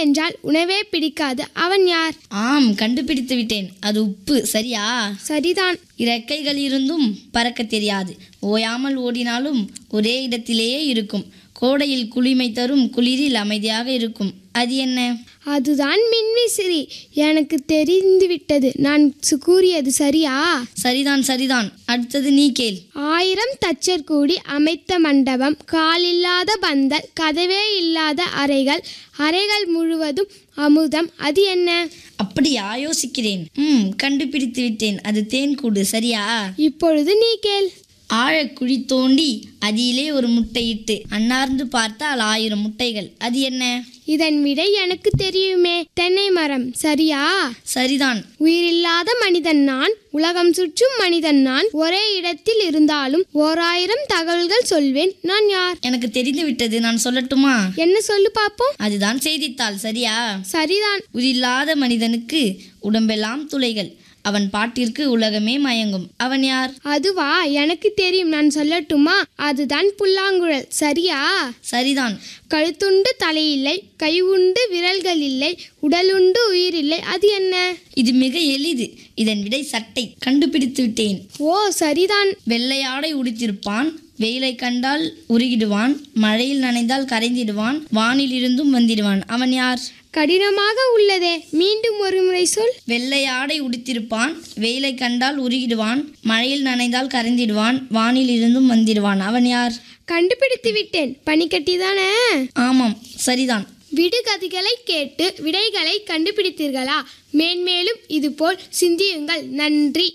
என்றால் உணவே பிடிக்காது அவன் யார் ஆம் கண்டுபிடித்து விட்டேன் அது உப்பு சரியா சரிதான் இறக்கைகள் இருந்தும் பறக்க தெரியாது ஓயாமல் ஓடினாலும் ஒரே இடத்திலேயே இருக்கும் கோடையில் குளிமை தரும் குளிரில் அமைதியாக இருக்கும் அது என்ன அதுதான் மின்விசிறி எனக்கு தெரிந்துவிட்டது நான் சு- கூறியது சரியா சரிதான் சரிதான் அடுத்தது நீ கேள் ஆயிரம் தச்சர் கூடி அமைத்த மண்டபம் காலில்லாத பந்தல் கதவே இல்லாத அறைகள் அறைகள் முழுவதும் அமுதம் அது என்ன அப்படியா யோசிக்கிறேன் ம் கண்டுபிடித்து விட்டேன் அது தேன்கூடு சரியா இப்பொழுது நீ கேள் ஆழக் குழி தோண்டி அதிலே ஒரு முட்டையிட்டு அன்னார்ந்து பார்த்தால் ஆயிரம் முட்டைகள் அது என்ன இதன் விடை எனக்கு தெரியுமே தென்னை மரம் சரியா சரிதான் உயிரில்லாத மனிதன் நான் உலகம் சுற்றும் மனிதன் நான் ஒரே இடத்தில் இருந்தாலும் ஓராயிரம் தகவல்கள் சொல்வேன் நான் யார் எனக்கு தெரிந்து விட்டது நான் சொல்லட்டுமா என்ன சொல்லு பாப்போம் அதுதான் செய்தித்தாள் சரியா சரிதான் உயிரில்லாத மனிதனுக்கு உடம்பெல்லாம் துளைகள் அவன் பாட்டிற்கு உலகமே மயங்கும் அவன் யார் அதுவா எனக்கு தெரியும் நான் சொல்லட்டுமா அதுதான் புல்லாங்குழல் சரியா சரிதான் கழுத்துண்டு தலையில்லை கை உண்டு விரல்கள் இல்லை உடலுண்டு உயிர் இல்லை அது என்ன இது மிக எளிது இதன் விடை சட்டை கண்டுபிடித்து விட்டேன் ஓ சரிதான் வெள்ளை ஆடை உடுத்திருப்பான் வெயிலை கண்டால் உருகிடுவான் மழையில் நனைந்தால் கரைந்திடுவான் வானில் இருந்தும் வந்திடுவான் அவன் யார் கடினமாக உள்ளதே மீண்டும் ஒரு முறை சொல் வெள்ளை ஆடை உடுத்திருப்பான் வெயிலை கண்டால் உருகிடுவான் மழையில் நனைந்தால் கரைந்திடுவான் வானில் இருந்தும் வந்திடுவான் அவன் யார் கண்டுபிடித்து விட்டேன் பனிக்கட்டி தானே ஆமாம் சரிதான் விடுகதைகளை கேட்டு விடைகளை கண்டுபிடித்தீர்களா மேன்மேலும் இதுபோல் சிந்தியுங்கள் நன்றி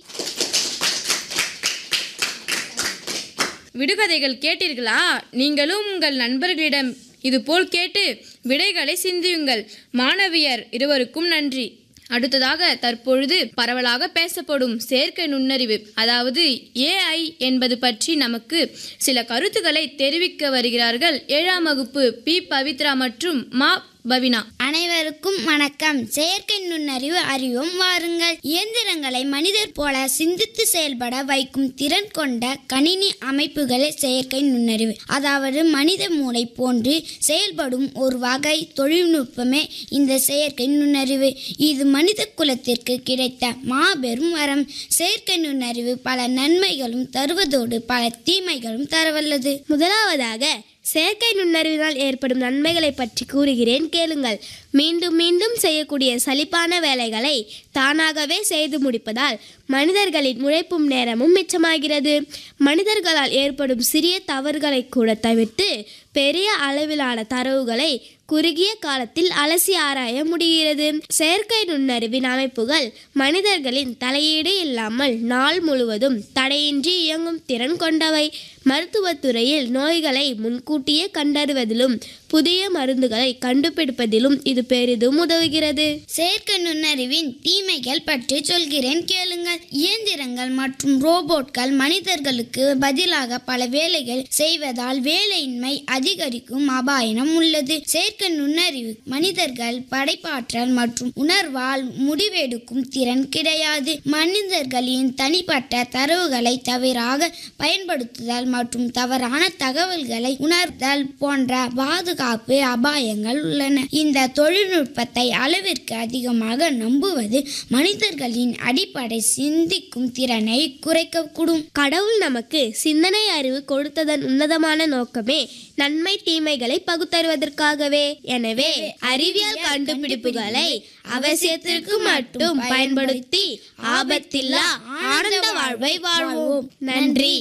விடுகதைகள் கேட்டீர்களா நீங்களும் உங்கள் நண்பர்களிடம் இதுபோல் கேட்டு விடைகளை சிந்தியுங்கள் மாணவியர் இருவருக்கும் நன்றி அடுத்ததாக தற்பொழுது பரவலாக பேசப்படும் செயற்கை நுண்ணறிவு அதாவது ஏஐ என்பது பற்றி நமக்கு சில கருத்துக்களை தெரிவிக்க வருகிறார்கள் ஏழாம் வகுப்பு பி பவித்ரா மற்றும் மா பவினா அனைவருக்கும் வணக்கம் செயற்கை நுண்ணறிவு அறிவும் வாருங்கள் இயந்திரங்களை மனிதர் போல சிந்தித்து செயல்பட வைக்கும் திறன் கொண்ட கணினி அமைப்புகளே செயற்கை நுண்ணறிவு அதாவது மனித மூளை போன்று செயல்படும் ஒரு வகை தொழில்நுட்பமே இந்த செயற்கை நுண்ணறிவு இது மனித குலத்திற்கு கிடைத்த மாபெரும் வரம் செயற்கை நுண்ணறிவு பல நன்மைகளும் தருவதோடு பல தீமைகளும் தரவல்லது முதலாவதாக செயற்கை நுண்ணறிவினால் ஏற்படும் நன்மைகளை பற்றி கூறுகிறேன் கேளுங்கள் மீண்டும் மீண்டும் செய்யக்கூடிய சலிப்பான வேலைகளை தானாகவே செய்து முடிப்பதால் மனிதர்களின் உழைப்பும் நேரமும் மிச்சமாகிறது மனிதர்களால் ஏற்படும் சிறிய தவறுகளை கூட தவிர்த்து பெரிய அளவிலான தரவுகளை குறுகிய காலத்தில் அலசி ஆராய முடிகிறது செயற்கை நுண்ணறிவின் அமைப்புகள் மனிதர்களின் தலையீடு இல்லாமல் நாள் முழுவதும் தடையின்றி இயங்கும் திறன் கொண்டவை மருத்துவத்துறையில் நோய்களை முன்கூட்டியே கண்டறிவதிலும் புதிய மருந்துகளை கண்டுபிடிப்பதிலும் இது பெரிதும் உதவுகிறது செயற்கை நுண்ணறிவின் தீமைகள் பற்றி சொல்கிறேன் கேளுங்கள் இயந்திரங்கள் மற்றும் ரோபோட்கள் மனிதர்களுக்கு பதிலாக பல வேலைகள் செய்வதால் வேலையின்மை அதிகரிக்கும் அபாயம் உள்ளது செயற்கை நுண்ணறிவு மனிதர்கள் படைப்பாற்றல் மற்றும் உணர்வால் முடிவெடுக்கும் திறன் கிடையாது மனிதர்களின் தனிப்பட்ட தரவுகளை தவறாக பயன்படுத்துதல் மற்றும் தவறான தகவல்களை உணர்தல் போன்ற பாதுகாப்பு அபாயங்கள் உள்ளன இந்த தொழில்நுட்பத்தை அளவிற்கு அதிகமாக நம்புவது மனிதர்களின் அடிப்படை சிந்திக்கும் திறனை குறைக்கக்கூடும் கடவுள் நமக்கு சிந்தனை அறிவு கொடுத்ததன் உன்னதமான நோக்கமே நன்மை தீமைகளை பகுத்தறிவதற்காகவே எனவே அறிவியல் கண்டுபிடிப்புகளை அவசியத்திற்கு மட்டும் பயன்படுத்தி ஆபத்தில்லா ஆனந்த வாழ்வை வாழ்வோம் நன்றி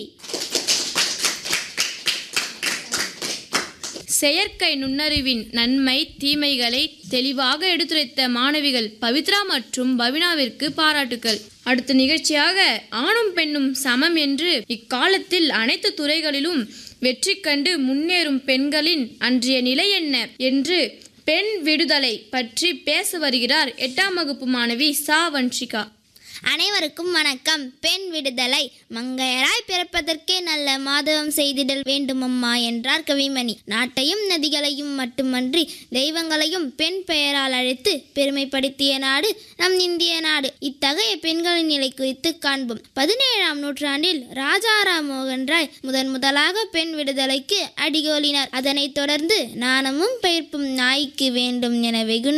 செயற்கை நுண்ணறிவின் நன்மை தீமைகளை தெளிவாக எடுத்துரைத்த மாணவிகள் பவித்ரா மற்றும் பவினாவிற்கு பாராட்டுக்கள் அடுத்த நிகழ்ச்சியாக ஆணும் பெண்ணும் சமம் என்று இக்காலத்தில் அனைத்து துறைகளிலும் வெற்றி கண்டு முன்னேறும் பெண்களின் அன்றைய நிலை என்ன என்று பெண் விடுதலை பற்றி பேச வருகிறார் எட்டாம் வகுப்பு மாணவி சா வன்ஷிகா அனைவருக்கும் வணக்கம் பெண் விடுதலை மங்கையராய் பிறப்பதற்கே நல்ல மாதவம் செய்திடல் வேண்டுமம்மா என்றார் கவிமணி நாட்டையும் நதிகளையும் மட்டுமன்றி தெய்வங்களையும் பெண் பெயரால் அழைத்து பெருமைப்படுத்திய நாடு நம் இந்திய நாடு இத்தகைய பெண்களின் நிலை குறித்து காண்போம் பதினேழாம் நூற்றாண்டில் ராஜாராம் மோகன் ராய் முதன் முதலாக பெண் விடுதலைக்கு அடிகோலினார் அதனைத் தொடர்ந்து நாணமும் பெயர்ப்பும் நாய்க்கு வேண்டும் என வெகு